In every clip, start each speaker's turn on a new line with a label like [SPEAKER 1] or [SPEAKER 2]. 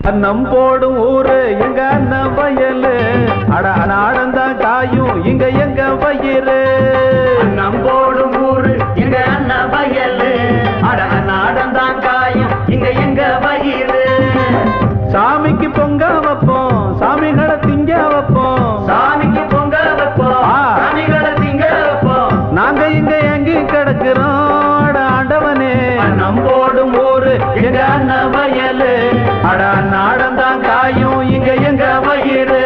[SPEAKER 1] அன்னம் போடும் ஊரு எங்க அண்ணன் வயலு அட நாடந்தான் காயும் இங்க எங்க வயிறு
[SPEAKER 2] அண்ணம் போடும் ஊரு எங்க அண்ணன் வயலு அட நாடந்தான் காயும் இங்க எங்க வயிறு
[SPEAKER 1] சாமிக்கு பொங்க வைப்போம் சாமிகளை திங்க வைப்போம்
[SPEAKER 2] சாமிக்கு பொங்க வைப்போம்
[SPEAKER 1] ஆ.
[SPEAKER 2] சாமிகளை திங்க வைப்போம்
[SPEAKER 1] நாங்க இங்க எங்கி கிடக்கிறோம் அட ஆண்டவனே
[SPEAKER 2] அண்ணம் போடும் ஊரு எங்க அண்ணன் வயலு
[SPEAKER 1] அட நாடந்தான் காயும் இங்க எங்க வயிறு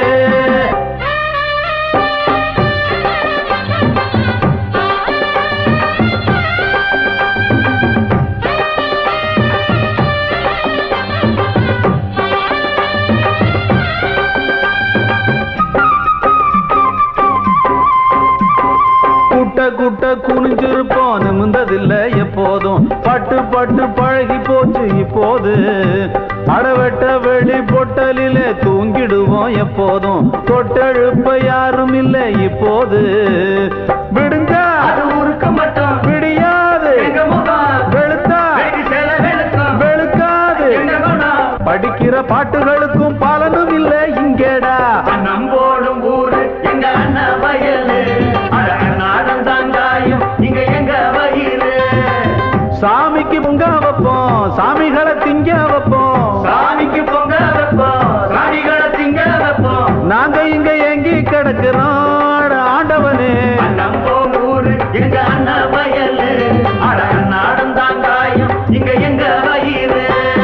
[SPEAKER 1] குட்ட குட்ட குனிஞ்சிருப்போம் நிமிந்ததில்ல எப்போதும் பட்டு பட்டு பழகி போச்சு இப்போது அடவெட்ட வெளி பொட்டலிலே தூங்கிடுவோம் எப்போதும் தொட்டெழுப்ப யாரும் இல்லை இப்போது விடுங்க
[SPEAKER 2] அது ஊருக்கு மட்டும்
[SPEAKER 1] விடியாது
[SPEAKER 2] எங்க முகம்
[SPEAKER 1] வெளுத்தா
[SPEAKER 2] வெகு சில வெளுக்கும்
[SPEAKER 1] வெளுக்காது
[SPEAKER 2] எங்க குணம்
[SPEAKER 1] படிக்கிற பாட்டுகளுக்கும் பலனும் இல்லை இங்கேடா
[SPEAKER 2] அண்ணம் போடும் ஊரு எங்க அண்ணன் வயலு அட நாடம் தாங்காயும் இங்க எங்க வயிறு
[SPEAKER 1] சாமிக்கு பொங்க வைப்போம் சாமிகளை திங்க வைப்போம்
[SPEAKER 2] சாமிக்கு பொங்க வைப்போம் சாமிகளை திங்க வைப்போம்
[SPEAKER 1] நாங்க இங்க எங்கி கிடக்கிறோம் அட ஆண்டவனே
[SPEAKER 2] அண்ணம் போடும் ஊரு எங்க அண்ணன் வயலு அட நாடம் தாங்காயும் இங்க எங்க வயிறு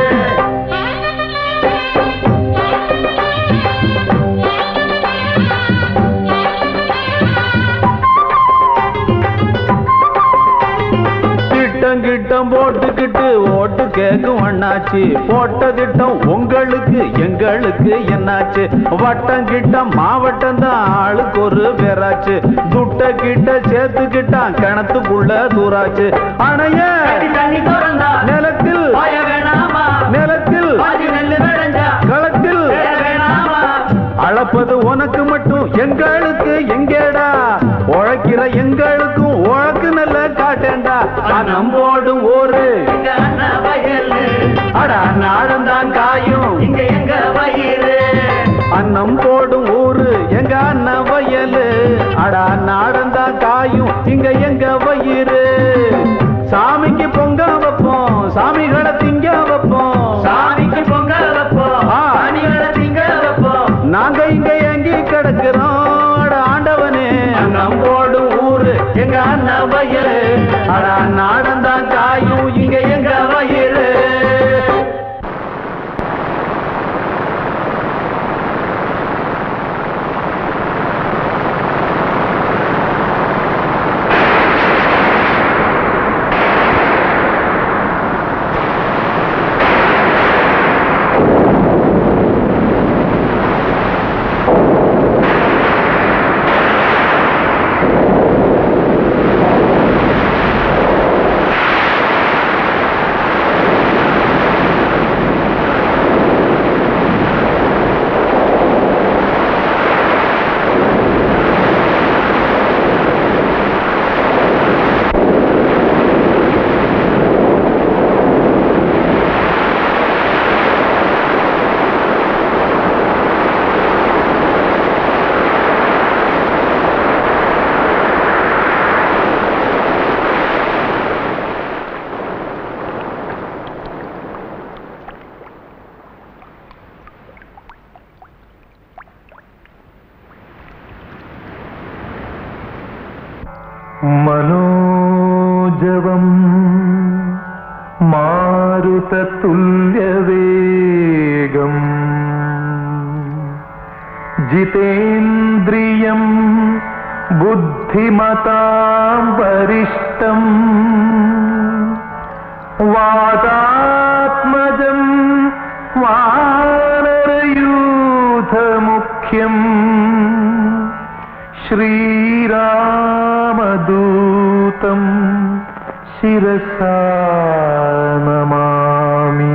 [SPEAKER 1] திட்டம் கிட்டம் போட்டுக்கிட்டு ஓட்டு கேக்கும் அண்ணாச்சி போட்ட திட்டம் உங்களுக்கு எங்களுக்கு என்னாச்சு வட்டம் கிட்டம் மாவட்டம் தான் ஆளுக்கு ஒரு பேராச்சு துட்ட கிட்ட சேர்த்துக்கிட்டான் கிணத்துக்குள்ள தூராச்சு அணைய
[SPEAKER 2] கட்டி தண்ணி திறந்தா
[SPEAKER 1] நிலத்தில்
[SPEAKER 2] பாய வேணாமா
[SPEAKER 1] நிலத்தில்
[SPEAKER 2] பாதி நெல்லு விளைஞ்சா
[SPEAKER 1] களத்தில்
[SPEAKER 2] தேட வேணாமா
[SPEAKER 1] அளப்பது உனக்கு மட்டும் எங்களுக்கு எங்கேடா உழைக்கிற எங்களுக்கும் உழக்கு நல்ல காட்டேண்டா அனம் போடும் ஊரு
[SPEAKER 2] எங்க அண்ணன் வயலு
[SPEAKER 1] அட நாடந்தான் காயும்
[SPEAKER 2] இங்க எங்க வயிறு
[SPEAKER 1] அன்னம் போடும் ஊரு எங்க அண்ணன் வயலு அட நாடந்தான் காயும் இங்க எங்க வயிறு சாமிக்கு பொங்க வைப்போம் சாமிகளை திங்க வைப்போம்
[SPEAKER 2] சாமிக்கு பொங்க வைப்போம்
[SPEAKER 1] ஆ.
[SPEAKER 2] சாமிகளை திங்க வைப்போம்
[SPEAKER 1] நாங்க இங்க எங்கி கிடக்கிறோம் அட ஆண்டவனே அன்னம் போடும் ஊரு எங்க அண்ணன் வயலு அட நாடந்தான் காயும் இங்க எங்க வயிறு
[SPEAKER 3] മനോജവം മാരുതതുല്യവേഗം ജിതേന്ദ്രിയം ബുദ്ധിമതാം വരിഷ്ടം വാദാത്മജം വാനരയൂഥമുഖ്യം ശ്രീരാമദൂതം ശിരസാ നമാമി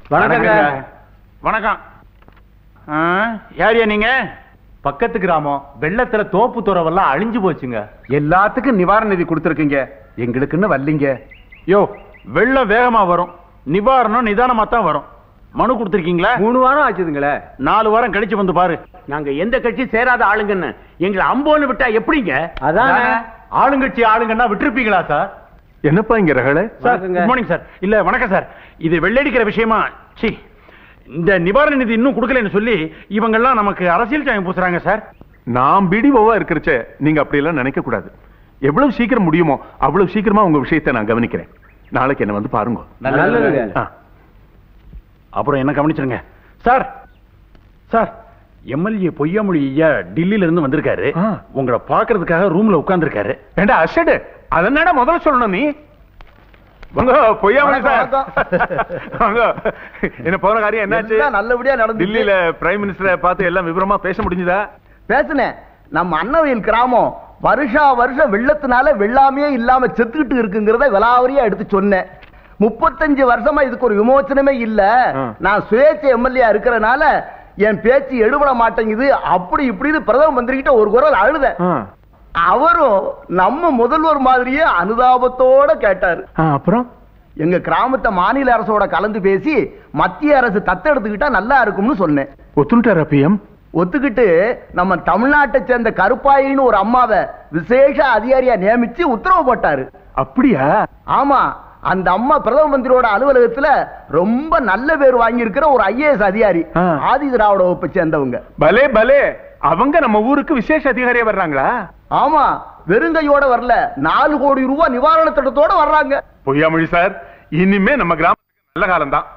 [SPEAKER 1] வணக்கங்க
[SPEAKER 4] வணக்கம் ஆ, யாரியா நீங்க
[SPEAKER 1] பக்கத்து கிராமம் வெள்ளத்துல தோப்பு துறவெல்லாம் அழிஞ்சு போச்சுங்க
[SPEAKER 5] எல்லாத்துக்கும் நிவாரண நிதி கொடுத்துருக்கீங்க எங்களுக்குன்னு வரலீங்க
[SPEAKER 4] யோ வெள்ளம் வேகமா வரும் நிவாரணம் நிதானமா தான் வரும் மனு கொடுத்துருக்கீங்களா
[SPEAKER 1] மூணு வாரம் ஆச்சுதுங்களே
[SPEAKER 4] நாலு வாரம் கழிச்சு வந்து பாரு
[SPEAKER 2] நாங்க எந்த கட்சி சேராத ஆளுங்கன்னு எங்களை அம்போன்னு விட்டா எப்படிங்க
[SPEAKER 1] அதான் ஆளுங்கட்சி ஆளுங்கன்னா விட்டுருப்பீங்களா சார்
[SPEAKER 5] என்னப்பா இங்க ரகல
[SPEAKER 4] சார் குட் மார்னிங் சார் இல்ல வணக்கம் சார் இது வெள்ளடிக்கிற விஷயமா சி இந்த நிவாரண நிதி இன்னும் கொடுக்கலன்னு சொல்லி இவங்கெல்லாம் நமக்கு அரசியல் சாயம் பூசுறாங்க சார்
[SPEAKER 5] நான் பிடிஓவா இருக்கிறச்ச நீங்க அப்படி எல்லாம் நினைக்க கூடாது எவ்வளவு சீக்கிரம் முடியுமோ அவ்வளவு சீக்கிரமா உங்க விஷயத்தை நான் கவனிக்கிறேன் நாளைக்கு என்ன வந்து பாருங்க
[SPEAKER 1] நல்லதுங்க
[SPEAKER 5] ஆ.
[SPEAKER 4] அப்புறம் என்ன கவனிச்சிருங்க சார் சார் எம்எல்ஏ பொய்யாமொழி ஐயா டெல்லியில இருந்து வந்திருக்காரு
[SPEAKER 5] ஆ.
[SPEAKER 4] உங்களை பாக்குறதுக்காக ரூம்ல உட்கார்ந்திருக்காரு
[SPEAKER 5] ஏண்டா அஷடு அதனடா முதல்ல சொல்லணும் நீ வாங்க பொய்யாமணி சார் வாங்க என்ன போன காரியம் என்னாச்சு
[SPEAKER 6] எல்லாம் நல்லபடியா நடந்துச்சு.
[SPEAKER 5] டெல்லியில பிரைம் மினிஸ்டரை பார்த்து எல்லாம் விவரமா பேச முடிஞ்சுதா
[SPEAKER 6] பேசுனேன் நம்ம அன்னவயல் கிராமம் வருஷா வருஷம் வெள்ளத்தினால வெள்ளாமையே இல்லாம செத்துக்கிட்டு இருக்குங்கிறத விலாவரியா எடுத்து சொன்னேன் முப்பத்தஞ்சு வருஷமா இதுக்கு ஒரு விமோச்சனமே இல்ல
[SPEAKER 5] ஆ.
[SPEAKER 6] நான் சுயேட்சை எம்எல்ஏ இருக்கிறனால என் பேச்சு எடுபட மாட்டேங்குது அப்படி இப்படின்னு பிரதம மந்திரி கிட்ட ஒரு குரல் அழுத
[SPEAKER 5] ஆ.
[SPEAKER 6] அவரும் நம்ம முதல்வர் மாதிரியே அனுதாபத்தோட கேட்டாரு
[SPEAKER 5] ஆ, அப்புறம்
[SPEAKER 6] எங்க கிராமத்தை மாநில அரசோட கலந்து பேசி மத்திய அரசு தத்தெடுத்துக்கிட்டா நல்லா இருக்கும்னு சொன்னேன்
[SPEAKER 5] ஒத்துட்டாரா பிஎம்
[SPEAKER 6] ஒத்துக்கிட்டு நம்ம தமிழ்நாட்டை சேர்ந்த கருப்பாயின்னு ஒரு அம்மாவை விசேஷ அதிகாரியா நியமிச்சு உத்தரவு போட்டாரு
[SPEAKER 5] அப்படியா
[SPEAKER 6] ஆமா அந்த அம்மா பிரதம மந்திரியோட அலுவலகத்துல ரொம்ப நல்ல பேர் வாங்கியிருக்கிற ஒரு ஐஏஎஸ் அதிகாரி
[SPEAKER 5] ஆ.
[SPEAKER 6] ஆதி திராவிட வகுப்பை சேர்ந்தவங்க
[SPEAKER 5] பலே பலே அவங்க நம்ம ஊருக்கு விசேஷ அதிகாரியா வர்றாங்களா
[SPEAKER 6] ஆமா வெறுங்கையோட வரல நாலு கோடி ரூபாய் நிவாரண திட்டத்தோட வர்றாங்க
[SPEAKER 5] பொய்யாமொழி சார் இனிமே நம்ம கிராமத்துக்கு நல்ல காலம் தான்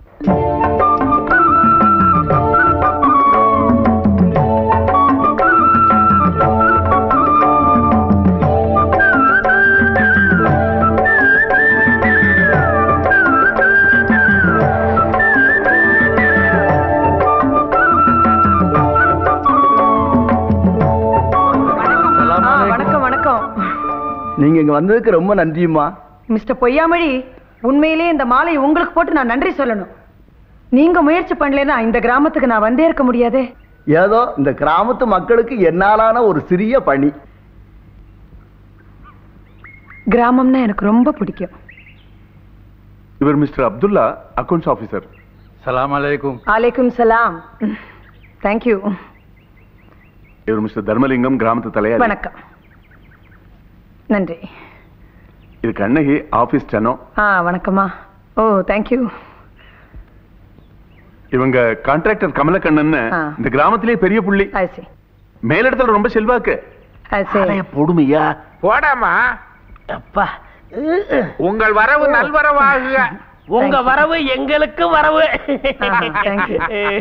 [SPEAKER 7] ஆ, வணக்கம் வணக்கம்
[SPEAKER 6] நீங்க இங்க வந்ததுக்கு ரொம்ப நன்றியுமா
[SPEAKER 7] மிஸ்டர் பொய்யாமொழி உண்மையிலேயே இந்த மாலை உங்களுக்கு போட்டு நான் நன்றி சொல்லணும் நீங்க முயற்சி பண்ணலைன்னா இந்த கிராமத்துக்கு நான் வந்தே இருக்க முடியாதே
[SPEAKER 6] ஏதோ இந்த கிராமத்து மக்களுக்கு என்னாலான ஒரு சிறிய பணி
[SPEAKER 7] கிராமம்னா எனக்கு ரொம்ப பிடிக்கும்
[SPEAKER 5] இவர் மிஸ்டர் அப்துல்லா அக்கவுண்ட்ஸ் ஆபீசர்
[SPEAKER 1] சலாம் அலைக்கும்
[SPEAKER 7] அலைக்கும் சலாம் தேங்க்யூ
[SPEAKER 5] இவர் மிஸ்டர் தர்மலிங்கம் கிராமத்து தலைவர்
[SPEAKER 7] வணக்கம் நன்றி
[SPEAKER 5] இது கண்ணகி ஆபீஸ் டனோ
[SPEAKER 7] ஆ வணக்கம்மா ஓ தேங்க்யூ
[SPEAKER 5] இவங்க கான்ட்ராக்டர் கமலக்கண்ணன்
[SPEAKER 7] ஆ.
[SPEAKER 5] இந்த கிராமத்திலே பெரிய புள்ளி
[SPEAKER 7] ஐ சி
[SPEAKER 5] மேலிடத்துல ரொம்ப செல்வாக்கு
[SPEAKER 7] ஐ சி
[SPEAKER 5] போடுமையா
[SPEAKER 2] போடாமா அப்பா உங்கள் வரவு நல்வரவாகுக உங்க வரவு எங்களுக்கு வரவு
[SPEAKER 7] தேங்க்யூ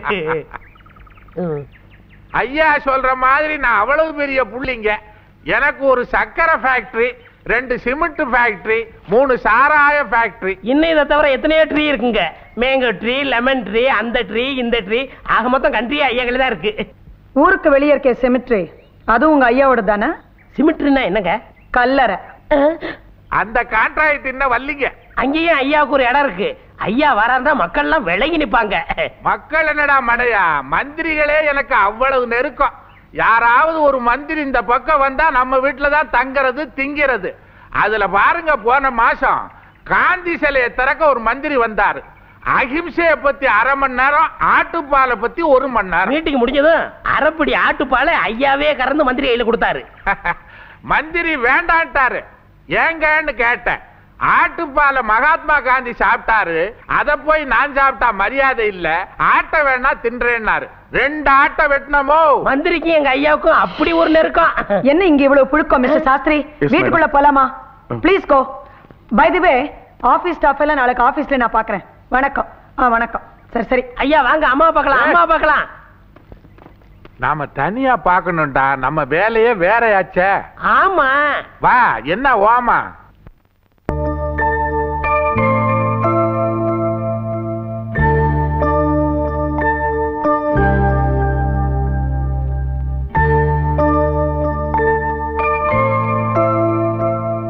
[SPEAKER 8] ஐயா சொல்ற மாதிரி நான் அவ்வளவு பெரிய புள்ளிங்க எனக்கு ஒரு சக்கரை ஃபேக்டரி ரெண்டு சிமெண்ட் ஃபேக்டரி மூணு சாராய ஃபேக்டரி
[SPEAKER 2] இன்னும் இதை தவிர எத்தனையோ ட்ரீ இருக்குங்க மேங்கோ ட்ரீ லெமன் ட்ரீ அந்த ட்ரீ இந்த ட்ரீ ஆக மொத்தம் கண்ட்ரி ஐயாக்கள் தான் இருக்கு
[SPEAKER 7] ஊருக்கு வெளியே இருக்க செமிட்ரி அதுவும் உங்க ஐயாவோட தானே
[SPEAKER 2] சிமெண்ட்னா என்னங்க
[SPEAKER 7] கல்லறை
[SPEAKER 8] அந்த கான்ட்ராக்ட் இன்னும் வரலீங்க
[SPEAKER 2] அங்கேயும் ஐயாவுக்கு ஒரு இடம் இருக்கு ஐயா வராந்தா மக்கள்லாம் விலகி நிப்பாங்க
[SPEAKER 8] மக்கள் என்னடா மடையா மந்திரிகளே எனக்கு அவ்வளவு நெருக்கம் யாராவது ஒரு மந்திரி இந்த பக்கம் வந்தா நம்ம வீட்டுல தான் தங்குறது திங்கிறது அதுல பாருங்க போன மாசம் காந்தி சிலையை திறக்க ஒரு மந்திரி வந்தாரு அகிம்சைய பத்தி அரை மணி நேரம் ஆட்டுப்பாலை பத்தி ஒரு மணி நேரம்
[SPEAKER 2] மீட்டிங் முடிஞ்சதும் அரைப்படி ஆட்டுப்பாலை ஐயாவே கறந்து மந்திரி கையில கொடுத்தாரு
[SPEAKER 8] மந்திரி வேண்டான்ட்டாரு ஏங்கன்னு கேட்டேன் ஆட்டுப்பாலை மகாத்மா காந்தி சாப்பிட்டாரு அத போய் நான் சாப்பிட்டா மரியாதை இல்ல ஆட்டை வேணா தின்றேன்னாரு ரெண்டு ஆட்டை வெட்டினமோ
[SPEAKER 2] மந்திரிக்கும் எங்க ஐயாவுக்கும் அப்படி ஒரு நெருக்கம்
[SPEAKER 7] என்ன இங்க இவ்வளவு புழுக்கம் மிஸ்டர் சாஸ்திரி
[SPEAKER 5] madam.
[SPEAKER 7] வீட்டுக்குள்ள போலாமா please go by the way office staff எல்லாம் நாளைக்கு ஆபீஸ்ல நான் பாக்குறேன் வணக்கம் ஆ வணக்கம் சரி சரி
[SPEAKER 2] ஐயா வாங்க அம்மா பார்க்கலாம் அம்மா பார்க்கலாம்
[SPEAKER 8] நாம தனியா பாக்கணும்டா நம்ம வேலையே வேறையாச்சே
[SPEAKER 2] ஆமா
[SPEAKER 8] வா என்ன ஓமா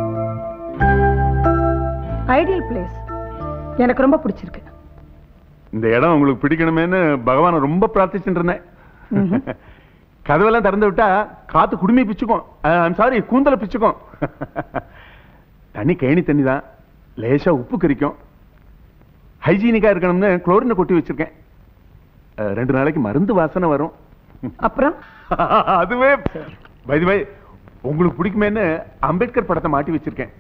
[SPEAKER 7] ஐடியல் பிளேஸ் எனக்கு ரொம்ப பிடிச்சிருக்கு
[SPEAKER 5] இந்த இடம் உங்களுக்கு பிடிக்கணுமேன்னு பகவானை ரொம்ப பிரார்த்திச்சுட்டு இருந்தேன் கதவெல்லாம் திறந்து விட்டா காத்து குடுமி பிச்சுக்கும் ஐம் சாரி கூந்தல பிச்சுக்கும் தண்ணி கேணி தண்ணி தான் லேசா உப்பு கரிக்கும் ஹைஜீனிக்கா இருக்கணும்னு குளோரினை கொட்டி வச்சிருக்கேன் அஹ், ரெண்டு நாளைக்கு மருந்து வாசனை வரும்
[SPEAKER 7] அப்புறம்
[SPEAKER 5] அதுவே பை பை உங்களுக்கு பிடிக்குமேன்னு அம்பேத்கர் படத்தை மாட்டி வச்சிருக்கேன்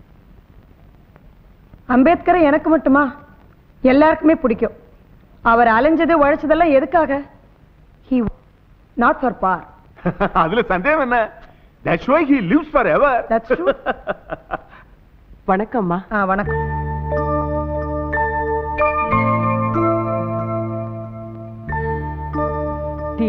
[SPEAKER 7] அம்பேத்கரை எனக்கு மட்டுமா எல்லாருக்குமே பிடிக்கும் அவர் அலைஞ்சது உழைச்சதெல்லாம் எதுக்காக ஹி நாட் ஃபார் பார்
[SPEAKER 5] அதுல சந்தேகம் என்ன That's why he lives forever.
[SPEAKER 7] That's true.
[SPEAKER 9] வணக்கம்மா
[SPEAKER 7] ஆ வணக்கம்
[SPEAKER 9] டீ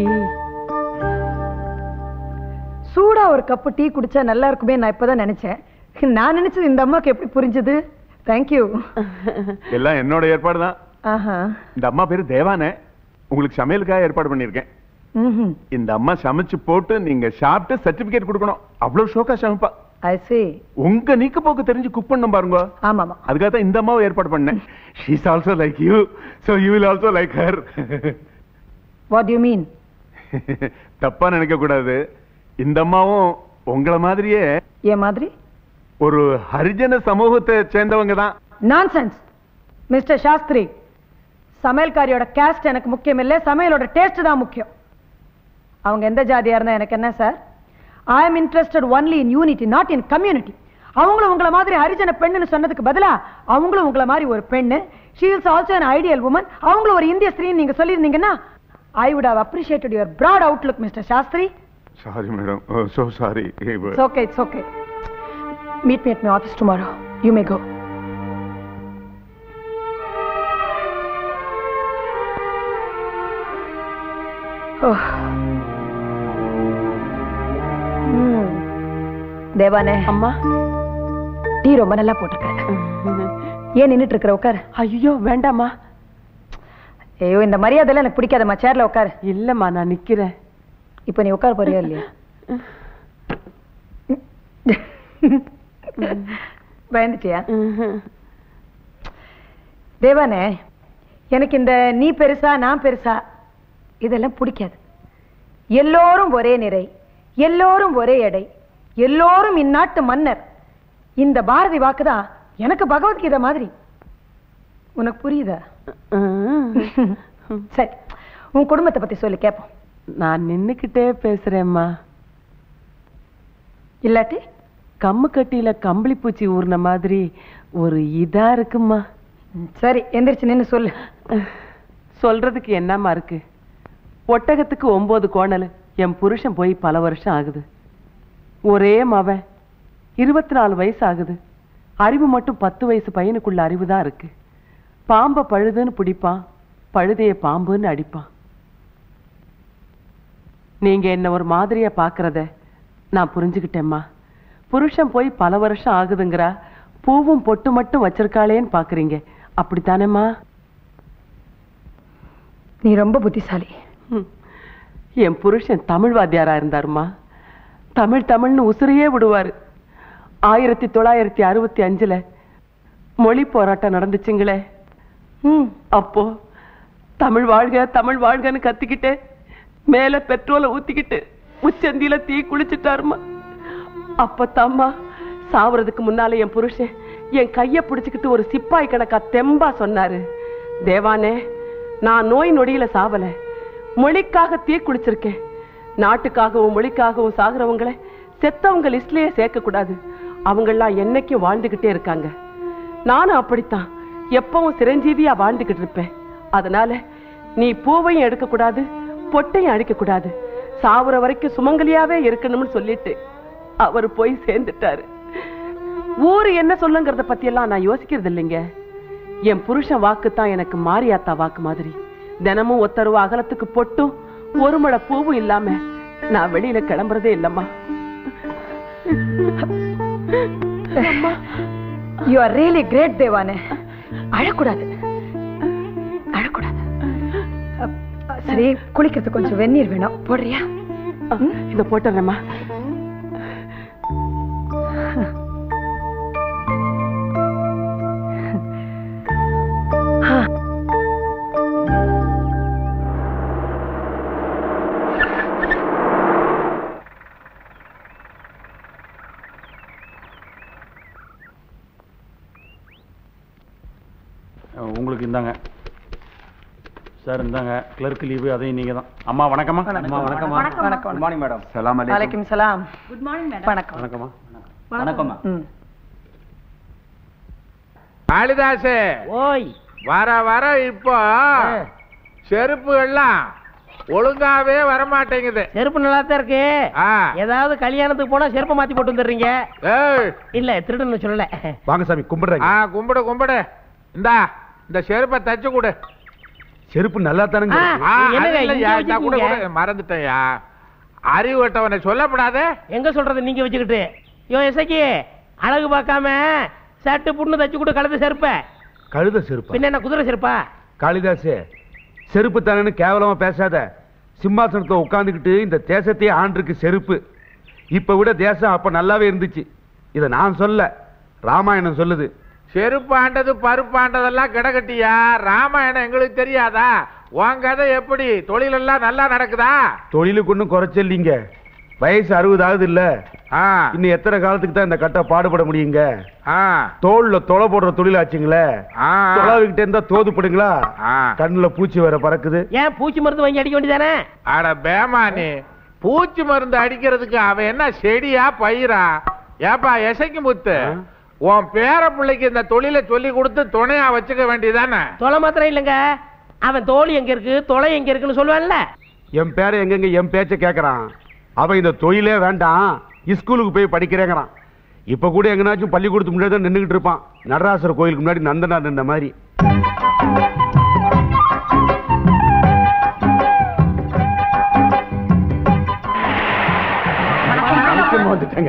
[SPEAKER 7] சூடா ஒரு கப்பு டீ குடிச்சா நல்லா இருக்குமே நான் இப்பதான் நினைச்சேன் நான் நினைச்சது இந்த அம்மாக்கு எப்படி புரிஞ்சது தேங்க்யூ
[SPEAKER 5] எல்லாம் என்னோட ஏற்பாடு தான்
[SPEAKER 7] ஆஹா
[SPEAKER 5] இந்த அம்மா பேரு தேவானே உங்களுக்கு சமையலுக்காக ஏற்பாடு பண்ணிருக்கேன்
[SPEAKER 7] ம்ஹும்
[SPEAKER 5] இந்த அம்மா சமைச்சு போட்டு நீங்க சாப்பிட்டு சர்டிபிகேட் கொடுக்கணும் அவ்வளவு ஷோக்கா சமைப்பா
[SPEAKER 7] ஐ see
[SPEAKER 5] உங்க நீக்க போக்கு தெரிஞ்சு குக் பண்ணும் பாருங்க
[SPEAKER 7] ஆமாமா
[SPEAKER 5] அதுக்காக தான் இந்த அம்மாவை ஏற்பாடு பண்ணேன் she's also like you so you will also like her
[SPEAKER 7] what you mean
[SPEAKER 5] தப்பா நினைக்க கூடாது இந்த அம்மாவும் உங்கள மாதிரியே
[SPEAKER 7] ஏன் மாதிரி
[SPEAKER 5] ஒரு ஹரிஜன சமூகத்தை சேர்ந்தவங்க தான்
[SPEAKER 7] நான்சென்ஸ் மிஸ்டர் சாஸ்திரி சமையல்காரியோட கேஸ்ட் எனக்கு முக்கியம் இல்லை சமையலோட டேஸ்ட் தான் முக்கியம் அவங்க எந்த ஜாதியா இருந்தா எனக்கு என்ன sir I am interested only in unity not in community அவங்களும் உங்கள மாதிரி ஹரிஜன பெண்ணுன்னு சொன்னதுக்கு பதிலா அவங்களும் உங்கள மாதிரி ஒரு பெண்ணு she is also an ideal woman அவங்களும் ஒரு இந்திய ஸ்திரீ நீங்க சொல்லியிருந்தீங்கன்னா I would have appreciated your broad outlook mister Shastri
[SPEAKER 5] sorry madam so sorry
[SPEAKER 7] It's okay, it's okay. Meet me at my office tomorrow. You may go. Oh. ம். தேவானே
[SPEAKER 9] அம்மா
[SPEAKER 7] tea ரொம்ப நல்லா போட்டிருக்க ஏன் நின்னுட்டு இருக்கிற உட்காரு
[SPEAKER 9] ஐயோ வேண்டாம்மா
[SPEAKER 7] ஐயோ இந்த மரியாதைலாம் எனக்கு பிடிக்காதம்மா சேர்ல உட்காரு
[SPEAKER 9] இல்லம்மா நான் நிக்கிறேன்
[SPEAKER 7] இப்ப நீ உட்கார போறியா இல்லையா பயந்துட்டியா தேவானே எனக்கு இந்த நீ பெருசா நான் பெருசா இதெல்லாம் பிடிக்காது எல்லோரும் ஒரே நிறை எல்லோரும் ஒரே எடை எல்லோரும் இந்நாட்டு மன்னர் இந்த பாரதி வாக்குதான் எனக்கு பகவத்கீதை மாதிரி உனக்கு புரியுதா சரி உன் குடும்பத்தை பத்தி சொல்லி கேட்போம்
[SPEAKER 9] நான் நின்னுக்கிட்டே பேசுறேம்மா
[SPEAKER 7] இல்லாட்டி
[SPEAKER 9] கம்மு கட்டியில கம்பளி பூச்சி ஊர்ன மாதிரி ஒரு இதா இருக்கும்மா
[SPEAKER 7] ம், சரி எந்திரிச்சு நின்னு சொல்லு
[SPEAKER 9] சொல்றதுக்கு என்னம்மா இருக்கு ஒட்டகத்துக்கு ஒன்பது கோணல் என் புருஷன் போய் பல வருஷம் ஆகுது ஒரே மவன் இருபத்தி நாலு வயசு ஆகுது அறிவு மட்டும் பத்து வயசு பையனுக்குள்ள அறிவு தான் இருக்கு பாம்பை பழுதுன்னு பிடிப்பான் பழுதைய பாம்புன்னு அடிப்பான் நீங்க என்ன ஒரு மாதிரியா பாக்குறத நான் புரிஞ்சுக்கிட்டேம்மா புருஷன் போய் பல வருஷம் ஆகுதுங்கிறா பூவும் பொட்டு மட்டும் வச்சிருக்காளேன்னு பாக்குறீங்க அப்படித்தானேம்மா
[SPEAKER 7] நீ ரொம்ப புத்திசாலி
[SPEAKER 9] ஹம். என் புருஷன் தமிழ் வாத்தியாரா இருந்தாருமா தமிழ் தமிழ்னு உசுரையே விடுவாரு ஆயிரத்தி தொள்ளாயிரத்தி அறுபத்தி அஞ்சுல மொழி போராட்டம் நடந்துச்சுங்களே
[SPEAKER 7] ம்
[SPEAKER 9] அப்போ தமிழ் வாழ்க தமிழ் வாழ்கன்னு கத்திக்கிட்டு மேல பெட்ரோலை ஊத்திக்கிட்டு உச்சந்தியில தீ குளிச்சுட்டாருமா அப்பத்தாம்மா சாவறதுக்கு முன்னால என் புருஷன் என் கைய பிடிச்சுக்கிட்டு ஒரு சிப்பாய் கணக்கா தெம்பா சொன்னாரு தேவானே நான் நோய் நொடியில சாவல மொழிக்காக தீ குளிச்சிருக்கேன் நாட்டுக்காகவும் மொழிக்காகவும் சாகுறவங்கள செத்தவங்க லிஸ்ட்லயே சேர்க்க கூடாது அவங்கெல்லாம் என்னைக்கும் வாழ்ந்துகிட்டே இருக்காங்க நானும் அப்படித்தான் எப்பவும் சிரஞ்சீவியா வாழ்ந்துகிட்டு இருப்பேன் அதனால நீ பூவையும் எடுக்க கூடாது பொட்டையும் அடிக்க கூடாது சாவுற வரைக்கும் சுமங்கலியாவே இருக்கணும்னு சொல்லிட்டு அவர் போய் சேர்ந்துட்டாரு ஊரு என்ன சொல்லுங்கிறத பத்தி எல்லாம் நான் யோசிக்கிறது இல்லைங்க என் புருஷன் வாக்கு தான் எனக்கு மாரியாத்தா வாக்கு மாதிரி தினமும் ஒத்தருவ அகலத்துக்கு பொட்டும் ஒரு முளை பூவும் இல்லாம நான் வெளியில கிளம்புறதே இல்லம்மா
[SPEAKER 7] யூ ஆர் ரியலி கிரேட் தேவானே அழக்கூடாது அழக்கூடாது அ, அ, சரி குளிக்கிறதுக்கு கொஞ்சம் வெந்நீர் வேணும் போடுறியா
[SPEAKER 9] இத போட்டுறேம்மா
[SPEAKER 4] அஹ், உங்களுக்கு இந்தாங்க சார் இந்தாங்க கிளர்க் லீவு அதையும் நீங்க தான் அம்மா வணக்கம்மா
[SPEAKER 7] அம்மா, வணக்கம்மா. வணக்கம், வணக்கம்.
[SPEAKER 6] குட் மார்னிங் மேடம்
[SPEAKER 5] சலாம்
[SPEAKER 7] வலைக்கும் சலாம்
[SPEAKER 10] குட் மார்னிங் மேடம்
[SPEAKER 7] வணக்கம்
[SPEAKER 4] வணக்கம்மா
[SPEAKER 6] வணக்கம்மா
[SPEAKER 7] ம்.
[SPEAKER 8] காளிதாசே
[SPEAKER 10] ஓய்
[SPEAKER 8] வர வர இப்போ செருப்புகள்லாம் ஒழுங்காவே வரமாட்டேங்குது
[SPEAKER 10] செருப்பு நல்லா தான் இருக்கு
[SPEAKER 8] ஆ.
[SPEAKER 10] ஏதாவது கல்யாணத்துக்கு போனா செருப்பை மாத்தி போட்டு வந்துடுறீங்க
[SPEAKER 8] ஏய்
[SPEAKER 10] இல்ல திருடன்னு சொல்லல
[SPEAKER 5] வாங்க சாமி கும்பிடுறேங்க
[SPEAKER 8] ஆ கும்பிடு கும்பிடு இந்தா இந்த செருப்பை தச்சு கொடு
[SPEAKER 5] செருப்பு நல்லா தானுங்க
[SPEAKER 10] ஆ.
[SPEAKER 8] ஆ,
[SPEAKER 10] என்னங்க,
[SPEAKER 8] அது இல்லையா,
[SPEAKER 10] இங்க
[SPEAKER 8] இந்தா கூட
[SPEAKER 10] வச்சுக்கீங்க.
[SPEAKER 8] கூட மறந்துட்டேன்யா அறிவுட்டவனை சொல்லப்படாதே
[SPEAKER 10] எங்க சொல்றது நீங்க வச்சுக்கிட்டு யோ எசக்கி அழகு பார்க்காம சட்டு புண்ணு தச்சு கொடு கலந்து செருப்ப
[SPEAKER 5] கழுத செருப்பு
[SPEAKER 10] பின்ன என்ன குதிரை செருப்பா
[SPEAKER 5] காளிதாசே செருப்பு தானேன்னு கேவலமா பேசாத சிம்மாசனத்தை உட்காந்துக்கிட்டு இந்த தேசத்தையே ஆண்டிருக்கு செருப்பு இப்ப விட தேசம் அப்ப நல்லாவே இருந்துச்சு இத நான் சொல்ல ராமாயணம் சொல்லுது
[SPEAKER 8] செருப்பாண்டது பருப்பாண்டதெல்லாம் கிடக்கட்டியா ராமாயணம் எங்களுக்கு தெரியாதா உன் கதை எப்படி தொழிலெல்லாம் நல்லா நடக்குதா
[SPEAKER 5] தொழிலுக்கு ஒன்றும் குறைச்சல்லிங்க வயசு அறுபதாவது இல்ல
[SPEAKER 8] ஆ
[SPEAKER 5] இன்னும் எத்தனை காலத்துக்கு தான் இந்த கட்டை பாடுபட முடியுங்க
[SPEAKER 8] ஆ
[SPEAKER 5] தோல்ல தொலை போடுற தொழிலாச்சுங்களே
[SPEAKER 8] ஆ
[SPEAKER 5] தொலைவிக்கிட்டே இருந்தா தோதுப்படுங்களா
[SPEAKER 8] ஆ
[SPEAKER 5] கண்ணுல பூச்சி வேற பறக்குது
[SPEAKER 10] ஏன் பூச்சி மருந்து வாங்கி அடிக்க வேண்டியதானே
[SPEAKER 8] அட பேமானி பூச்சி மருந்து அடிக்கிறதுக்கு அவன் என்ன செடியா பயிரா ஏப்பா எசைக்கு முத்து உன் பேர பிள்ளைக்கு இந்த தொழிலை சொல்லி கொடுத்து துணையா வச்சுக்க வேண்டியதானே
[SPEAKER 10] தொலை மாத்திரம் இல்லைங்க அவன் தோல் எங்க இருக்கு தொலை எங்க இருக்குன்னு சொல்லுவான்ல
[SPEAKER 5] என் பேரை எங்கெங்க என் பேச்ச கேக்குறான் அவன் இந்த தொழிலே வேண்டாம் ஸ்கூலுக்கு போய் படிக்கிறேங்கிறான் இப்ப கூட எங்கனாச்சும் பள்ளிக்கூடத்துக்கு முன்னாடி தான் நின்றுகிட்டு இருப்பான் நடராசர் கோயிலுக்கு முன்னாடி நந்தனா நின்ன மாதிரி
[SPEAKER 11] வந்துட்டேங்க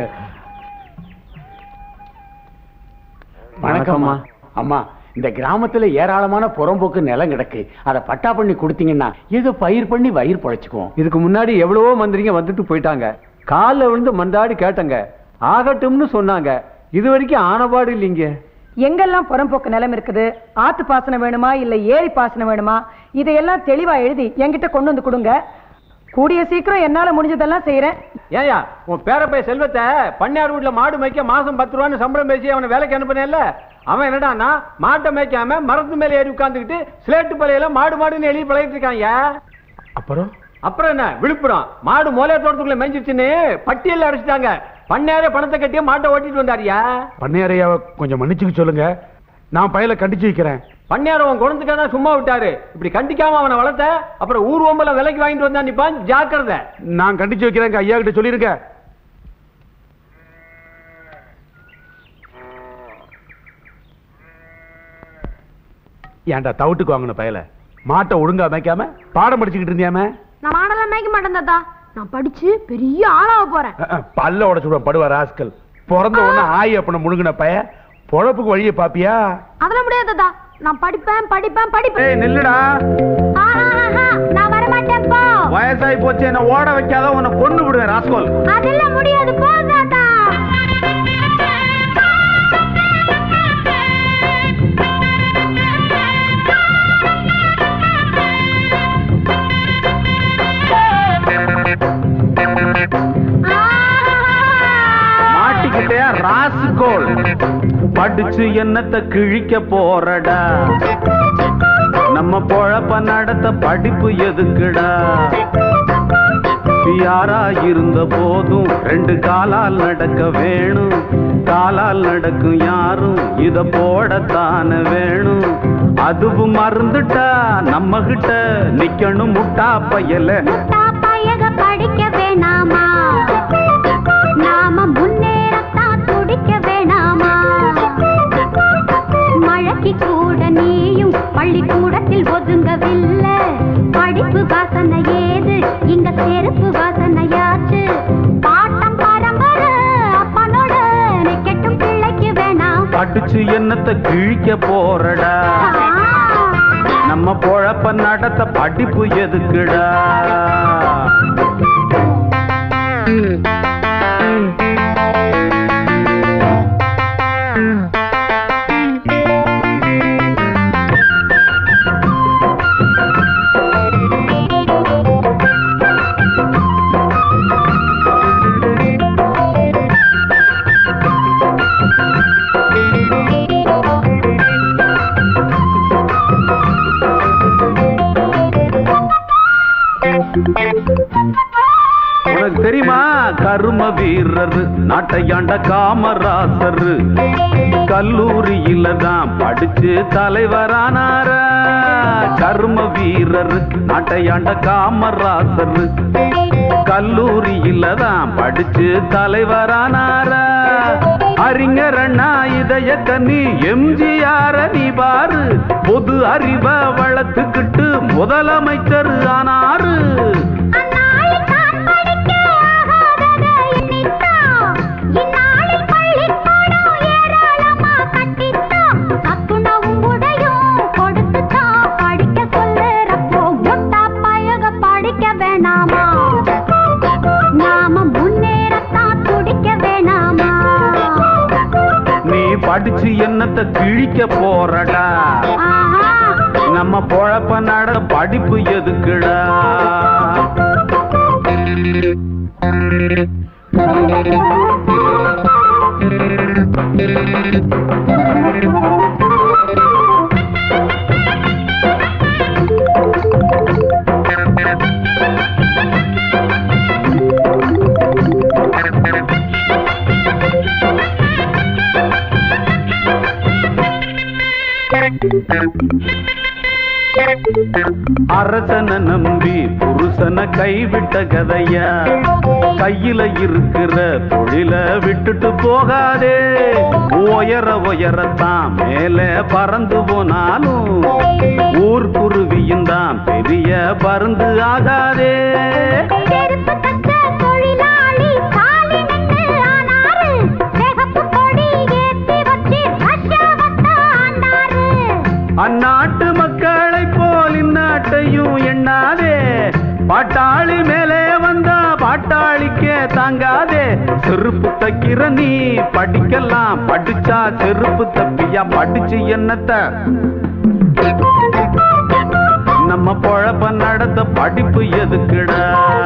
[SPEAKER 11] வணக்கம்மா அம்மா இந்த கிராமத்துல ஏராளமான புறம்போக்கு நிலம் கிடக்கு அதை பட்டா பண்ணி கொடுத்தீங்கன்னா ஏதோ பயிர் பண்ணி வயிறு பொழைச்சுக்குவோம்
[SPEAKER 12] இதுக்கு முன்னாடி எவ்வளவோ மந்திரிங்க வந்துட்டு போயிட்டாங்க காலில் விழுந்து மந்தாடி கேட்டங்க ஆகட்டும்னு சொன்னாங்க இது வரைக்கும் ஆனபாடு இல்லைங்க
[SPEAKER 7] எங்கெல்லாம் புறம்போக்கு நிலம் இருக்குது ஆத்து பாசனம் வேணுமா இல்ல ஏரி பாசனம் வேணுமா இதையெல்லாம் தெளிவா எழுதி என்கிட்ட கொண்டு வந்து கொடுங்க கூடிய சீக்கிரம் என்னால முடிஞ்சதெல்லாம் செய்யறேன்
[SPEAKER 12] ஏயா உன் பேரப்பைய செல்வத்தை பண்ணையார் வீட்டுல மாடு மேய்க்க மாசம் பத்து ரூபான்னு சம்பளம் பேசி அவனை வேலைக்கு அனுப்புனேல்ல அவன் என்னடான்னா மாட்டை மேய்க்காம மரத்து மேல ஏறி உட்கார்ந்துக்கிட்டு ஸ்லேட்டு பழையில மாடு மாடுன்னு எழுதி பழகிட்டு இருக்காங்க
[SPEAKER 5] அப்புறம்
[SPEAKER 12] அப்புறம் என்ன விழுப்புரம் மாடு மோலைய தோட்டத்துக்குள்ள மேய்ஞ்சிருச்சுன்னு பட்டியல்ல அடைச்சிட்டாங்க பண்ணையாரே பணத்தை கட்டி மாட்டை ஓட்டிட்டு வந்தாருயா
[SPEAKER 5] பண்ணையாரையாவை கொஞ்சம் மன்னிச்சுக்க சொல்லுங்க நான் பயல கண்டிச்சு வைக்கிறேன்
[SPEAKER 12] பண்ணையார் அவன் குழந்தைக்காக தான் சும்மா விட்டாரு இப்படி கண்டிக்காம அவனை வளர்த்த அப்புறம் ஊர் ஓம்பல விலைக்கு வாங்கிட்டு வந்தா நிப்பான் ஜாக்கிரதை
[SPEAKER 5] நான் கண்டிச்சு வைக்கிறேங்க ஐயா கிட்ட சொல்லிருக்க ஏன்டா தவிட்டுக்கு வாங்கின பயல மாட்டை ஒழுங்கா மேய்க்காம பாடம் படிச்சுக்கிட்டு இருந்தியாம
[SPEAKER 13] நான் மாடெல்லாம் மேய்க்க மாட்டேன் தாத்தா நான் படிச்சு பெரிய ஆளாக போறேன்
[SPEAKER 5] அஹ், அஹ், பல்ல உடச்சு படுவா ராஸ்கல் பிறந்த உடனே ஆய் அப்பன முழுங்கின பய பொழப்புக்கு வழியை பாப்பியா
[SPEAKER 13] அதெல்லாம் முடியாது தாத்தா நான் படிப்பேன் படிப்பேன்
[SPEAKER 1] ஏய்
[SPEAKER 13] படிப்பேன்
[SPEAKER 1] நில்லுடா
[SPEAKER 13] ஆஹாஹாஹா, நான் வர மாட்டேன் போ
[SPEAKER 1] வயசாகி போச்சு என்ன ஓட வைக்காத உன்னை கொண்டு விடுவேன் ராஸ்கோல்
[SPEAKER 13] அதெல்லாம் முடியாது போ தாத்தா
[SPEAKER 1] மாட்டிக்கிட்டே ராஸ்கோல் படிச்சு என்னத்த கிழிக்க போறடா நம்ம பொழப்ப நடத்த படிப்பு எதுக்குடா யாரா இருந்த போதும் ரெண்டு காலால் நடக்க வேணும் காலால் நடக்கும் யாரும் இத போடத்தான வேணும் அதுவும் மறந்துட்டா நம்ம கிட்ட நிக்கணும் முட்டா பையல
[SPEAKER 13] முட்டா பயக படிக்க வேணாமா நாம முன்னேறத்தான் துடிக்க வேணாமா மழைக்கு கூட நீயும் பள்ளிக்கூடத்தில் ஒதுங்கவில்லை படிப்பு வாசனை ஏது இங்க செருப்பு வாசனையாச்சு பாட்டம் பரம்பரை அப்பனோட நிக்கட்டும் பிள்ளைக்கு வேணாம்
[SPEAKER 1] படிச்சு என்னத்த கிழிக்க போறடா நம்ம பொழப்ப நடத்த படிப்பு எதுக்குடா கர்ம வீரர் நாட்டையாண்ட காமராசர் கல்லூரியில தான் படிச்சு தலைவரானார கர்ம வீரர் நாட்டையாண்ட காமராசர் கல்லூரியில தான் படிச்சு தலைவரானார அறிஞர் அண்ணா இதய கண்ணி எம்ஜிஆர் நீ பாரு பொது அறிவ வளர்த்துக்கிட்டு முதலமைச்சர் ஆனாரு நீ படிச்சு என்னத்த கிழிக்க போறடா நம்ம பொழப்ப நட படிப்பு எதுக்குடா அரசனை நம்பி புருஷனை கைவிட்ட கதையா கையில இருக்கிற தொழில விட்டுட்டு போகாதே உயர உயரத்தான் மேல பறந்து போனாலும் ஊர் குருவியும் தான் பெரிய பருந்து ஆகாதே அந்நாட்டு மக்களை போல் இந்நாட்டையும் எண்ணாதே பாட்டாளி மேலே வந்தா பாட்டாளிக்கே தாங்காதே செருப்பு தைக்கிற நீ படிக்கலாம் படிச்சா செருப்பு தப்பியா படிச்சு என்னத்த நம்ம பொழப்ப நடத்த படிப்பு எதுக்குடா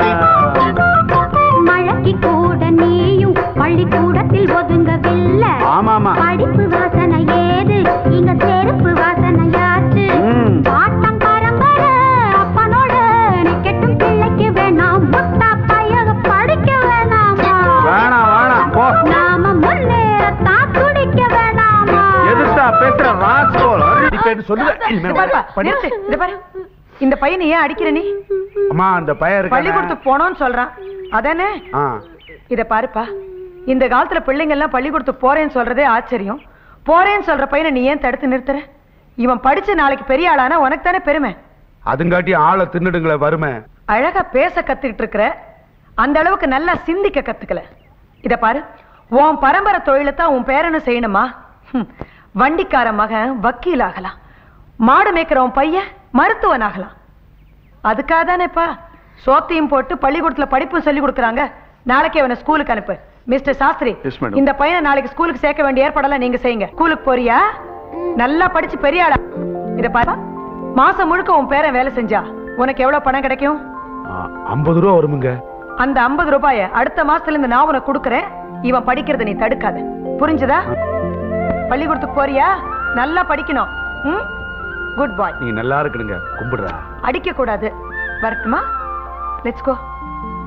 [SPEAKER 14] மழைக்கு கூட நீயும் பள்ளிக்கூடத்தில் ஒதுங்கவில்லை
[SPEAKER 1] ஆமாமா
[SPEAKER 14] படிப்பு வாசனை ஏது இங்க செருப்பு வாசனையாச்சு பாட்டம் பரம்பரை அப்பனோட நிக்கட்டும் பிள்ளைக்கு வேணாம் முட்டா பையக படிக்க வேணாமா
[SPEAKER 1] வேணாம் வேணாம் போ
[SPEAKER 14] நாம முன்னேறத்தான் துடிக்க வேணாமா
[SPEAKER 1] எதிர்த்தா பேசுற ராஸ்கோல்
[SPEAKER 4] சொல்லுவேன்
[SPEAKER 7] இத பாருப்பா, நிறுத்து, இத பாரு. இந்த பையனை ஏன் அடிக்கிற நீ
[SPEAKER 4] அம்மா அந்த பையன் இருக்கானே.
[SPEAKER 7] பள்ளிக்கூடத்துக்கு போனோம்னு சொல்றான் அதானே
[SPEAKER 4] ஆ
[SPEAKER 7] இத பாருப்பா இந்த காலத்துல பிள்ளைங்க எல்லாம் பள்ளிக்கூடத்துக்கு போறேன்னு சொல்றதே ஆச்சரியம் போறேன்னு சொல்ற பையனை நீ ஏன் தடுத்து நிறுத்துற இவன் படிச்சு நாளைக்கு பெரிய ஆளானா உனக்கு தானே பெருமை
[SPEAKER 4] அதுங்காட்டி ஆளை தின்னுடுங்களே வறுமை
[SPEAKER 7] அழகா பேச கத்துக்கிட்டு இருக்கிற அந்த அளவுக்கு நல்லா சிந்திக்க கத்துக்கல இத பாரு உன் பரம்பரை தொழிலை தான் உன் பேரனும் செய்யணுமா ஹம், வண்டிக்கார மகன் வக்கீல் ஆகலாம் மாடு மேய்க்கிற உன் பையன் மருத்துவன் ஆகலாம் அதுக்காக தானேப்பா சோத்தையும் போட்டு பள்ளிக்கூடத்துல படிப்பும் சொல்லி கொடுக்குறாங்க நாளைக்கு அவனை ஸ்கூலுக்கு அனுப்பு மிஸ்டர் சாஸ்திரி
[SPEAKER 5] Yes, madam.
[SPEAKER 7] இந்த பையனை நாளைக்கு ஸ்கூலுக்கு சேர்க்க வேண்டிய ஏற்பாடெல்லாம் நீங்க செய்யுங்க ஸ்கூலுக்கு போறியா நல்லா படிச்சு பெரிய ஆளா இத பாரு மாசம் முழுக்க உன் பேரன் வேலை செஞ்சா உனக்கு எவ்வளவு பணம் கிடைக்கும்
[SPEAKER 4] ஐம்பது ரூபா வருமுங்க
[SPEAKER 7] அந்த 50 ரூபாய அடுத்த மாசத்துல இருந்து நான் உனக்கு கொடுக்கறேன் இவன் படிக்கிறத நீ தடுக்காத புரிஞ்சுதா பள்ளிக்கூடத்துக்கு போறியா நல்லா படிக்கணும் ம் குட் பாய்
[SPEAKER 4] நீ நல்லா இருக்கணுங்க கும்பிடுறா
[SPEAKER 7] அடிக்க கூடாது வரட்டுமா லெட்ஸ் கோ